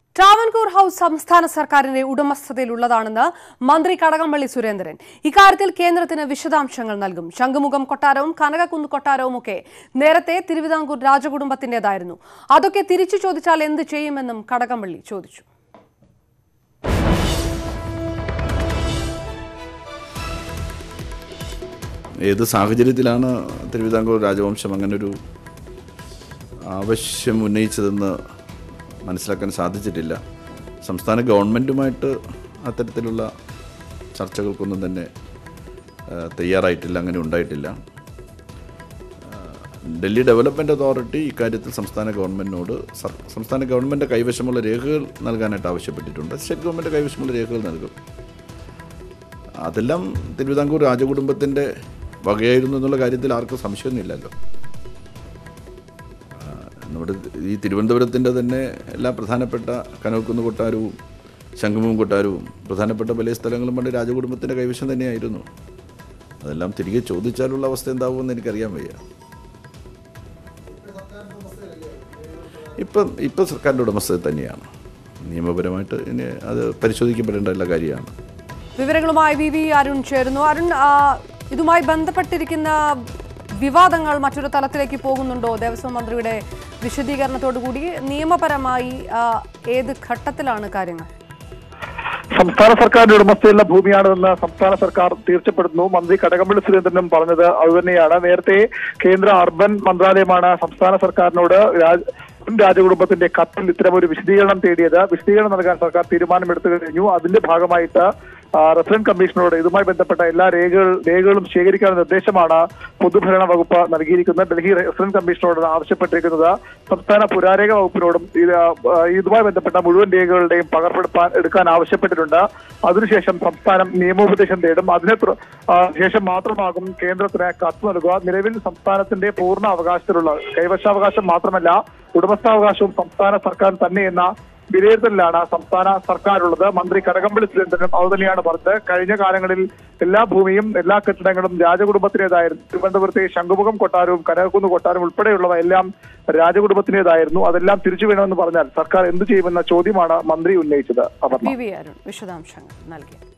Travancore house സംസ്ഥാന സർക്കാരിന്റെ ഉടമസ്ഥതയിലുള്ളതാണെന്ന് മന്ത്രി കടകംപള്ളി സുരേന്ദ്രൻ ഇക്കാര്യത്തിൽ കേന്ദ്രത്തിന് വിശദാംശങ്ങൾ നൽകും ശംഖുമുഖം കൊട്ടാരവും കനകക്കുന്ന് കൊട്ടാരവും ഒക്കെ നേരത്തെ തിരുവിതാംകൂർ രാജകുടുംബത്തിന്റേതായിരുന്നു അതൊക്കെ തിരിച്ചു ചോദിച്ചാൽ എന്ത് ചെയ്യുമെന്നും കടകംപള്ളി ചോദിച്ചു ഏത് സാഹചര്യത്തിലാണ് തിരുവിതാംകൂർ രാജവംശം അങ്ങനൊരു ആവശ്യം ഉന്നയിച്ചതെന്ന് മനസ്സിലാക്കാൻ സാധിച്ചിട്ടില്ല സംസ്ഥാന ഗവൺമെൻറ്റുമായിട്ട് അത്തരത്തിലുള്ള ചർച്ചകൾക്കൊന്നും തന്നെ ആ, തയ്യാറായിട്ടില്ല അങ്ങനെ ഉണ്ടായിട്ടില്ല ആ, ഡൽഹി ഡെവലപ്മെൻറ്റ് അതോറിറ്റി ഇക്കാര്യത്തിൽ സംസ്ഥാന ഗവൺമെൻറ്റിനോട് സർ- സംസ്ഥാന ഗവൺമെൻറ് കൈവശമുള്ള രേഖകൾ നൽകാനായിട്ട് ആവശ്യപ്പെട്ടിട്ടുണ്ട് സ്റ്റേറ്റ് ഗവൺമെൻറ് കൈവശമുള്ള രേഖകൾ നൽകും അതെല്ലാം തിരുവിതാംകൂർ രാജകുടുംബത്തിൻ്റെ വകയായിരുന്നു എന്നുള്ള കാര്യത്തിൽ ആർക്കും സംശയമൊന്നുമില്ലല്ലോ ആ, നമ്മുടെ ഈ തിരുവനന്തപുരത്തിൻ്റെ തന്നെ എല്ലാ പ്രധാനപ്പെട്ട കനകക്കുന്ന് കൊട്ടാരവും ശംഖുമുഖം കൊട്ടാരവും പ്രധാനപ്പെട്ട പല സ്ഥലങ്ങളും പണ്ട് രാജകുടുംബത്തിൻ്റെ കൈവശം തന്നെയായിരുന്നു അതെല്ലാം തിരികെ ചോദിച്ചാലുള്ള അവസ്ഥ എന്താവുമെന്ന് എനിക്കറിയാൻ വയ്യ ഇപ്പം ഇപ്പം സർക്കാരിൻ്റെ ഉടമസ്ഥത തന്നെയാണ് നിയമപരമായിട്ട് ഇനി അത് പരിശോധിക്കപ്പെടേണ്ട എല്ലാ കാര്യമാണ് വിവരങ്ങളുമായി വി വി അരുൺ ചേരുന്നു അരുൺ ആ, ഇതുമായി ബന്ധപ്പെട്ടിരിക്കുന്ന വിവാദങ്ങൾ മറ്റൊരു തലത്തിലേക്ക് പോകുന്നുണ്ടോ ദേവസ്വം മന്ത്രിയുടെ വിശദീകരണത്തോടു കൂടി നിയമപരമായി ആ, ഏത് ഘട്ടത്തിലാണ് കാര്യങ്ങൾ സംസ്ഥാന സർക്കാരിന്റെ ഉടമസ്ഥയിലുള്ള ഭൂമിയാണെന്ന് സംസ്ഥാന സർക്കാർ തീർച്ചപ്പെടുത്തുന്നു മന്ത്രി കടകംപള്ളി സുരേന്ദ്രനും പറഞ്ഞത് അതുതന്നെയാണ് നേരത്തെ കേന്ദ്ര അർബൻ മന്ത്രാലയമാണ് സംസ്ഥാന സർക്കാരിനോട് രാജ മുൻ രാജകുടുംബത്തിന്റെ കത്തിൽ ഇത്തരം ഒരു വിശദീകരണം തേടിയത് വിശദീകരണം നൽകാൻ സർക്കാർ തീരുമാനമെടുത്തു കഴിഞ്ഞു അതിന്റെ ഭാഗമായിട്ട് ആ, റെസിഡന്റ് കമ്മീഷനോട് ഇതുമായി ബന്ധപ്പെട്ട എല്ലാ രേഖകൾ രേഖകളും ശേഖരിക്കാനുള്ള നിർദ്ദേശമാണ് പൊതുഭരണ വകുപ്പ് നൽകിയിരിക്കുന്നത് ഡൽഹി റെസിഡന്റ് കമ്മീഷനോട് ആവശ്യപ്പെട്ടിരിക്കുന്നത് സംസ്ഥാന പുരാരേഖ വകുപ്പിനോടും ഇത് ആ, ഇതുമായി ബന്ധപ്പെട്ട മുഴുവൻ രേഖകളുടെയും പകർപ്പെടുപ്പാൻ എടുക്കാൻ ആവശ്യപ്പെട്ടിട്ടുണ്ട് അതിനുശേഷം സംസ്ഥാനം നിയമോപദേശം തേടും അതിന് തു- ആ, ശേഷം മാത്രമാകും കേന്ദ്രത്തിന് കത്ത് നൽകുക നിലവിൽ സംസ്ഥാനത്തിന്റെ പൂർണ്ണ അവകാശത്തിലുള്ള കൈവശാവകാശം മാത്രമല്ല ഉടമസ്ഥാവകാശവും സംസ്ഥാന സർക്കാർ തന്നെ എന്ന വിലയിരുത്തലിലാണ് സംസ്ഥാന സർക്കാരുള്ളത് മന്ത്രി കടകംപള്ളി സുരേന്ദ്രനും അതുതന്നെയാണ് പറഞ്ഞത് കഴിഞ്ഞ കാലങ്ങളിൽ എല്ലാ ഭൂമിയും എല്ലാ കെട്ടിടങ്ങളും രാജകുടുംബത്തിൻ്റെതായിരുന്നു തിരുവനന്തപുരത്തെ ശംഖുമുഖം കൊട്ടാരവും കനകക്കുന്ന് കൊട്ടാരവും ഉൾപ്പെടെയുള്ളവ എല്ലാം രാജകുടുംബത്തിൻ്റെതായിരുന്നു അതെല്ലാം തിരിച്ചു വേണമെന്ന് പറഞ്ഞാൽ സർക്കാർ എന്ത് ചെയ്യുമെന്ന ചോദ്യമാണ് മന്ത്രി ഉന്നയിച്ചത് അപർണ വി വി അരുൺ വിശദാംശങ്ങൾ നൽകി